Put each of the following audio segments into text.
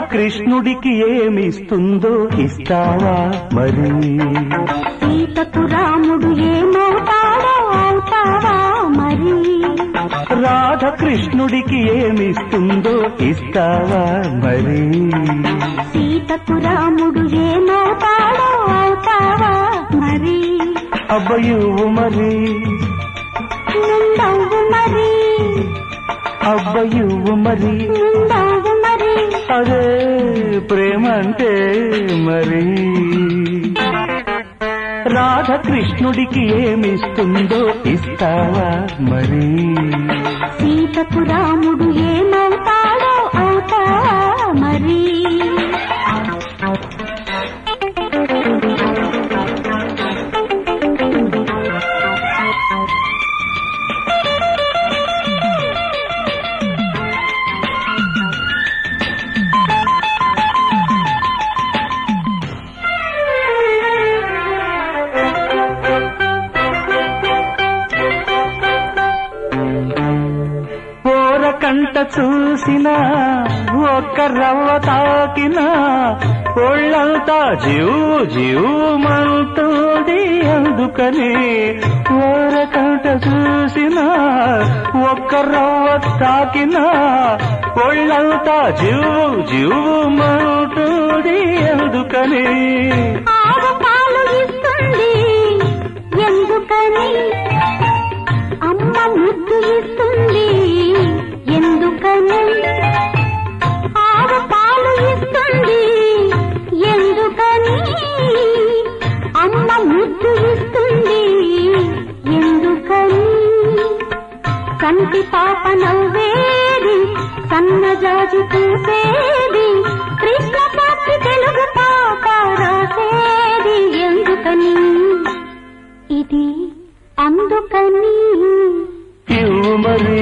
కృష్ణుడికి ఏమిస్తుందో ఇస్తావా మరి సీతకు రాముడు ఏమవుతాడో అవుతావా మరి రాధ కృష్ణుడికి ఏమిస్తుందో ఇస్తావా మరి సీతకు రాముడు ఏమవుతాడో అవుతావా మరి అబ్బయువు మరి నుండవు మరి అబ్బయువు మరి నుండవు మరి అదే ప్రేమ అంటే మరి రాధ కృష్ణుడికి ఏమిస్తుందో ఇస్తావా మరి సీతకు రాముడు ఏమవుతాడో అవుతావా మరి ఓరకంట చూసిన ఒక్క రవ్వ తాకిన ఒళ్ళంతా జీవు జీవుమంటుంది అందుకని ఓరకంట చూసిన ఒక్క రవ్వ తాకిన ఒళ్ళంతా జీవు జీవుమంటుంది అందుకని ఆవు పాలు ఇస్తుంది ఎందుకని అమ్మ ముద్దు ఇస్తుంది ఎందుకని ఆవు పాలు ఇస్తుంది ఎందుకని అమ్మ ముద్దు ఇస్తుంది ఎందుకని కంటి పాప నవ్వేది సన్నజాజి పూసేది కృష్ణ సాక్షి తెలుగు పాప రాసేది ఎందుకని ఇది అందుకని ఇవ్వు మరి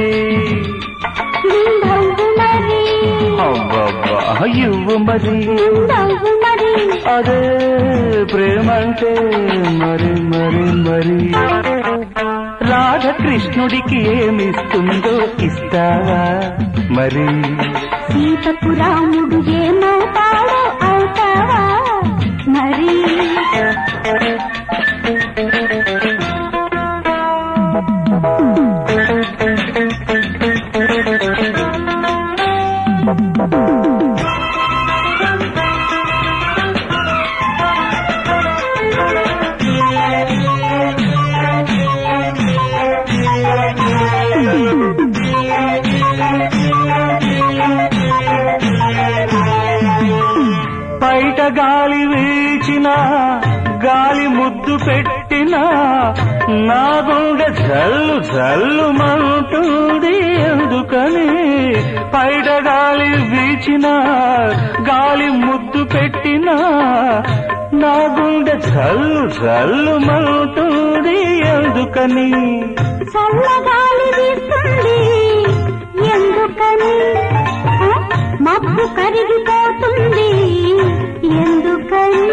నిందవు మరి అబ్బబ్బా ఇవ్వు మరి నిందవు మరి అదే ప్రేమంటే మరి మరి మరి రాధ కృష్ణుడికి ఏమిస్తుందో ఇస్తావా మరి సీతకు రాముడు ఏమవుతాడో అవుతావా మరి బయట గాలి వీచిన గాలి ముద్దు పెట్టినా నా గుండె జల్లు జల్లు మంటుంది ఎందుకని బయట గాలి వీచిన గాలి ముద్దు పెట్టినా నా గుండె జల్లు జల్లు మంటుంది ఎందుకని చల్లగాలి వీస్తుంది ఎందుకని ఆ? మబ్బు కరిగిపోతుంది ఎందుకని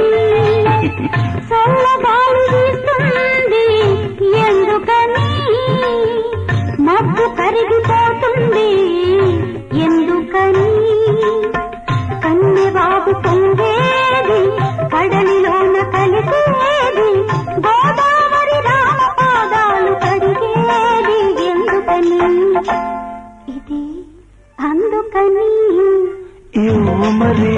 చల్లగాలి వీస్తుంది ఎందుకని మబ్బు కరిగిపోతుంది ఎందుకని కన్నె బాబు పొంగేది కడలిలోన కలిసేది గోదావరి రామ పాదాలు కడిగేది ఎందుకని ఇది అందుకని ఇవ్వు మరి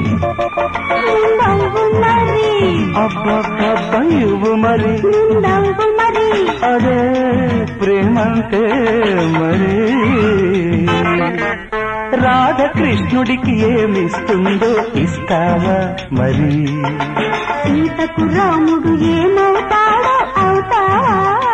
నిందవు మరి అబ్బబ్బబ్బ ఇవ్వు మరి నిందవు మరి అదే ప్రేమంటే మరి రాధ కృష్ణుడికి ఏమిస్తుందో ఇస్తావా మరి సీతకు రాముడు ఏమవుతాడో అవుతావా